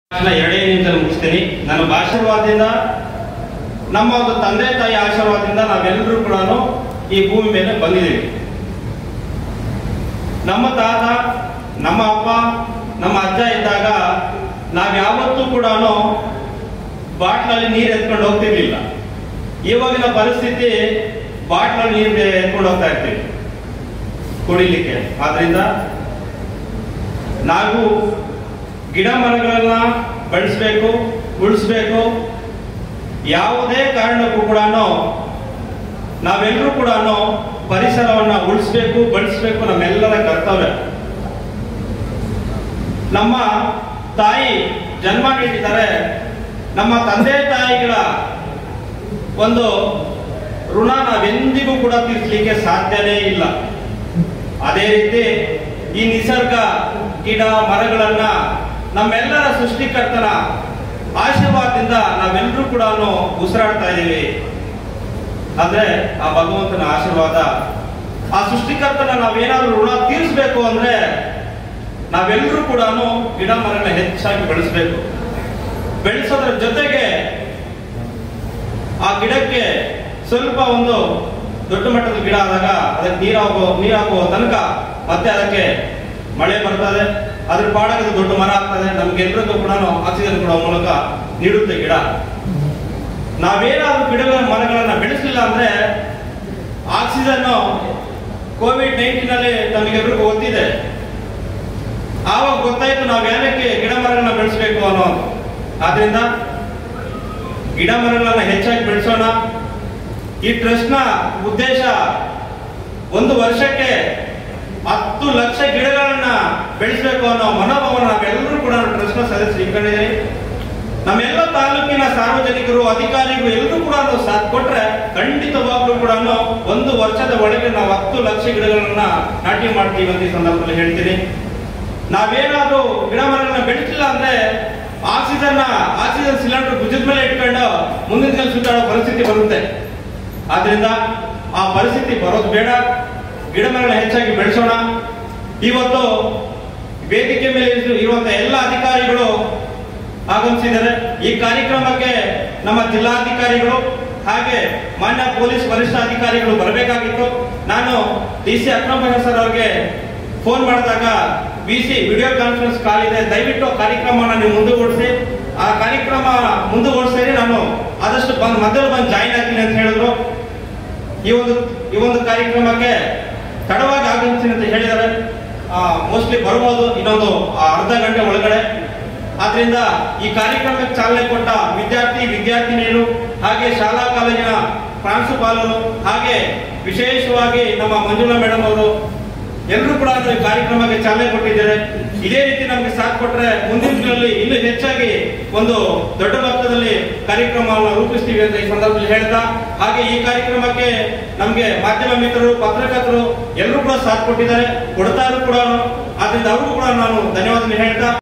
ಭಾಷಣ ಎರಡೇ ನಿಮಿಷದಲ್ಲಿ ಮುಗಿಸ್ತೀನಿ ನನ್ನ ಆಶೀರ್ವಾದದಿಂದ ನಮ್ಮ ಒಂದು ತಂದೆ ತಾಯಿ ಆಶೀರ್ವಾದದಿಂದ ನಾವೆಲ್ಲರೂ ಕೂಡ ಈ ಭೂಮಿ ಮೇಲೆ ಬಂದಿದ್ದೀವಿ ನಮ್ಮ ತಾತ ನಮ್ಮ ಅಪ್ಪ ನಮ್ಮ ಅಜ್ಜ ಇದ್ದಾಗ ನಾವ್ ಯಾವತ್ತೂ ಕೂಡ ಬಾಟ್ಲಲ್ಲಿ ನೀರು ಎತ್ಕೊಂಡು ಹೋಗ್ತಿರ್ಲಿಲ್ಲ ಇವಾಗಿನ ಪರಿಸ್ಥಿತಿ ಬಾಟ್ಲಲ್ಲಿ ನೀರು ಎತ್ಕೊಂಡು ಹೋಗ್ತಾ ಇರ್ತೀವಿ ಕುಡಿಲಿಕ್ಕೆ ಆದ್ರಿಂದ ನಾವು ಗಿಡ ಮರಗಳನ್ನ ಬೆಳೆಸ್ಬೇಕು ಉಳಿಸ್ಬೇಕು ಯಾವುದೇ ಕಾರಣಕ್ಕೂ ಕೂಡ ನಾವೆಲ್ಲರೂ ಕೂಡ ಪರಿಸರವನ್ನ ಉಳಿಸ್ಬೇಕು ಬಳಸಬೇಕು ನಮ್ಮೆಲ್ಲರ ಕರ್ತವ್ಯ ನಮ್ಮ ತಾಯಿ ಜನ್ಮ ನೀಡಿದ್ದಾರೆ ನಮ್ಮ ತಂದೆ ತಾಯಿಗಳ ಒಂದು ಋಣ ನಾವೆಂದಿಗೂ ಕೂಡ ತೀರಿಸಲಿಕ್ಕೆ ಸಾಧ್ಯನೇ ಇಲ್ಲ ಅದೇ ರೀತಿ ಈ ನಿಸರ್ಗ ಗಿಡ ಮರಗಳನ್ನ ನಮ್ಮೆಲ್ಲರ ಸೃಷ್ಟಿಕರ್ತನ ಆಶೀರ್ವಾದದಿಂದ ನಾವೆಲ್ಲರೂ ಕೂಡ ಉಸಿರಾಡ್ತಾ ಇದ್ದೀವಿ ಆದ್ರೆ ಆ ಭಗವಂತನ ಆಶೀರ್ವಾದ ಆ ಸೃಷ್ಟಿಕರ್ತನ ನಾವೇನಾದ್ರೂ ಋಣ ತೀರಿಸಬೇಕು ಅಂದ್ರೆ ನಾವೆಲ್ಲರೂ ಕೂಡ ಗಿಡ ಮರಗಳನ್ನ ಹೆಚ್ಚಾಗಿ ಬೆಳೆಸಬೇಕು ಬೆಳೆಸೋದ್ರ ಜೊತೆಗೆ ಆ ಗಿಡಕ್ಕೆ ಸ್ವಲ್ಪ ಒಂದು ದೊಡ್ಡ ಮಟ್ಟದ ಗಿಡ ಆದಾಗ ಅದಕ್ಕೆ ನೀರಾಗೋ ನೀರಾಗುವ ತನಕ ಮತ್ತೆ ಅದಕ್ಕೆ ಮಳೆ ಬರ್ತದೆ ಅದ್ರ ಪಾಡಕ್ಕೆ ಅದು ದೊಡ್ಡ ಮರ ಆಗ್ತದೆ ನಮ್ಗೆಲ್ರಿಗೂ ಕೂಡ ಆಕ್ಸಿಜನ್ ಕೊಡುವ ಮೂಲಕ ನೀಡುತ್ತೆ ಗಿಡ ನಾವೇನಾದ್ರೂ ಗಿಡಗಳ ಮರಗಳನ್ನ ಬೆಳೆಸಲಿಲ್ಲ ಅಂದ್ರೆ ಆಕ್ಸಿಜನ್ ಕೋವಿಡ್ ನೈನ್ಟೀನ್ ಅಲ್ಲಿ ನಮಗೆಲ್ರಿಗೂ ಗೊತ್ತಿದೆ ಆವಾಗ ಗೊತ್ತಾಯ್ತು ನಾವು ಏನಕ್ಕೆ ಗಿಡ ಮರಗಳನ್ನ ಬೆಳೆಸಬೇಕು ಅನ್ನೋದು ಆದ್ರಿಂದ ಗಿಡ ಮರಗಳನ್ನ ಹೆಚ್ಚಾಗಿ ಬೆಳೆಸೋಣ ಈ ಟ್ರಸ್ಟ್ ನ ಉದ್ದೇಶ ಒಂದು ವರ್ಷಕ್ಕೆ ಹತ್ತು ಲಕ್ಷ ಗಿಡಗಳನ್ನ ಬೆಳೆಸಬೇಕು ಅನ್ನೋ ಮನೋಭಾವನ ನಾವೆಲ್ಲರೂ ಕೂಡ ಟ್ರಸ್ಟ್ ನ ಸದಸ್ಯರು ಇಟ್ಕೊಂಡಿದ್ದೀವಿ ನಮ್ಮೆಲ್ಲ ತಾಲೂಕಿನ ಸಾರ್ವಜನಿಕರು ಅಧಿಕಾರಿಗಳು ಎಲ್ಲರೂ ಕೂಡ ನಾವು ಸಾಥ್ ಕೊಟ್ರೆ ಖಂಡಿತವಾಗ್ಲೂ ಕೂಡ ಒಂದು ವರ್ಷದ ಒಳಗೆ ನಾವು ಹತ್ತು ಲಕ್ಷ ಗಿಡಗಳನ್ನ ನಾಟಿ ಮಾಡ್ತೀವಿ ಅಂತ ಈ ಸಂದರ್ಭದಲ್ಲಿ ಹೇಳ್ತೀನಿ ನಾವೇನಾದ್ರೂ ಗಿಡ ಮರಗಳನ್ನ ಬೆಳೆಸಿಲ್ಲ ಅಂದ್ರೆ ಆಕ್ಸಿಜನ್ ಆಕ್ಸಿಜನ್ ಸಿಲಿಂಡರ್ ಭುಜದ ಮೇಲೆ ಇಟ್ಕೊಂಡು ಮುಂದಿನ ದಿನ ಸುತ್ತಾಡೋ ಪರಿಸ್ಥಿತಿ ಬರುತ್ತೆ ಆದ್ರಿಂದ ಆ ಪರಿಸ್ಥಿತಿ ಬರೋದು ಬೇಡ ಗಿಡ ಮರಗಳನ್ನ ಹೆಚ್ಚಾಗಿ ಬೆಳೆಸೋಣ ಇವತ್ತು ವೇದಿಕೆ ಮೇಲೆ ಇರು- ಇರುವಂತ ಎಲ್ಲ ಅಧಿಕಾರಿಗಳು ಆಗಮಿಸಿದ್ದಾರೆ ಈ ಕಾರ್ಯಕ್ರಮಕ್ಕೆ ನಮ್ಮ ಜಿಲ್ಲಾಧಿಕಾರಿಗಳು ಹಾಗೆ ಮಾನ್ಯ ಪೊಲೀಸ್ ವರಿಷ್ಠಾಧಿಕಾರಿಗಳು ಬರಬೇಕಾಗಿತ್ತು ನಾನು ಡಿ ಸಿ ಅಕ್ರಮ್ ಸರ್ ಅವ್ರಿಗೆ ಫೋನ್ ಮಾಡಿದಾಗ B C video conference call ಇದೆ ದಯವಿಟ್ಟು ಆ ಕಾರ್ಯಕ್ರಮನ ನೀವು ಮುಂದುವರಿಸಿ ಆ ಕಾರ್ಯಕ್ರಮ ಮುಂದುವರಿಸಿದ್ರೆ ನಾನು ಆದಷ್ಟು ಬಂದ್ ಮೊದಲು ಬಂದು ಜಾಯಿನ್ ಆಗ್ತೀನಿ ಅಂತ ಹೇಳಿದ್ರು ಈ ಒಂದು ಈ ಒಂದು ಕಾರ್ಯಕ್ರಮಕ್ಕೆ ತಡವಾಗಿ ಆಗಮಿಸ್ತೀನಿ ಅಂತ ಹೇಳಿದ್ದಾರೆ ಮೋಸ್ಟ್ಲಿ ಬರ್ಬೋದು ಇನ್ನೊಂದು ಆ, ಅರ್ಧ ಗಂಟೆ ಒಳಗಡೆ ಆದ್ರಿಂದ ಈ ಕಾರ್ಯಕ್ರಮಕ್ಕೆ ಚಾಲನೆ ಕೊಟ್ಟ ವಿದ್ಯಾರ್ಥಿ ವಿದ್ಯಾರ್ಥಿನಿಯರು ಹಾಗೆ ಶಾಲಾ ಕಾಲೇಜಿನ ಪ್ರಾಂಶುಪಾಲರು ಹಾಗೆ ವಿಶೇಷವಾಗಿ ನಮ್ಮ ಮಂಜುಳಾ ಮೇಡಮ್ ಅವರು ಎಲ್ಲರೂ ಕೂಡ ಈ ಕಾರ್ಯಕ್ರಮಕ್ಕೆ ಚಾಲನೆ ಕೊಟ್ಟಿದ್ದಾರೆ ಇದೇ ರೀತಿ ನಮಗೆ ಸಾಥ್ ಕೊಟ್ರೆ ಮುಂದಿನ ದಿನಗಳಲ್ಲಿ ಇನ್ನೂ ಹೆಚ್ಚಾಗಿ ಒಂದು ದೊಡ್ಡ ಮಟ್ಟದಲ್ಲಿ ಕಾರ್ಯಕ್ರಮವನ್ನು ರೂಪಿಸ್ತೀವಿ ಅಂತ ಈ ಸಂದರ್ಭದಲ್ಲಿ ಹೇಳ್ತಾ ಹಾಗೆ ಈ ಕಾರ್ಯಕ್ರಮಕ್ಕೆ ನಮಗೆ ಮಾಧ್ಯಮ ಮಿತ್ರರು ಪತ್ರಕರ್ತರು ಎಲ್ಲರೂ ಕೂಡ ಸಾಥ್ ಕೊಟ್ಟಿದ್ದಾರೆ ಕೊಡ್ತಾ ಇದ್ರು ಕೂಡ ಆದ್ರಿಂದ ಅವ್ರಿಗೂ ಕೂಡ ನಾನು ಧನ್ಯವಾದ ಹೇಳ್ತಾ